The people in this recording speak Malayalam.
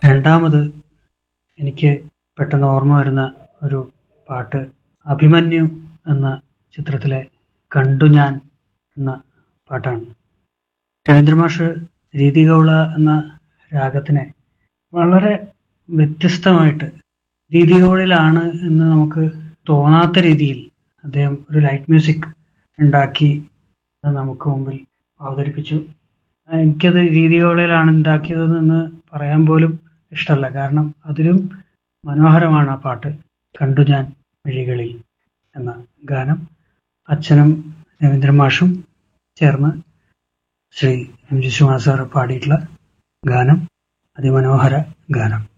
രണ്ടാമത് എനിക്ക് പെട്ടെന്ന് ഓർമ്മ വരുന്ന ഒരു പാട്ട് അഭിമന്യു എന്ന ചിത്രത്തിലെ കണ്ടു ഞാൻ എന്ന പാട്ടാണ് രവീന്ദ്രമാഷ് രീതികൗള എന്ന രാഗത്തിനെ വളരെ വ്യത്യസ്തമായിട്ട് രീതികൗളിലാണ് എന്ന് നമുക്ക് തോന്നാത്ത രീതിയിൽ അദ്ദേഹം ഒരു ലൈറ്റ് മ്യൂസിക് ഉണ്ടാക്കി അത് നമുക്ക് മുമ്പിൽ അവതരിപ്പിച്ചു എനിക്കത് രീതികൗളിലാണ് ഉണ്ടാക്കിയതെന്ന് പറയാൻ പോലും ഇഷ്ടമല്ല കാരണം അതിലും മനോഹരമാണ് ആ പാട്ട് കണ്ടു ഞാൻ വഴികളിൽ എന്ന ഗാനം അച്ഛനും രവീന്ദ്രൻ മാഷും ചേർന്ന് Shri M G Srinivas sir പാടിയിട്ടുള്ള ഗാനം അതിമനോഹര ഗാനം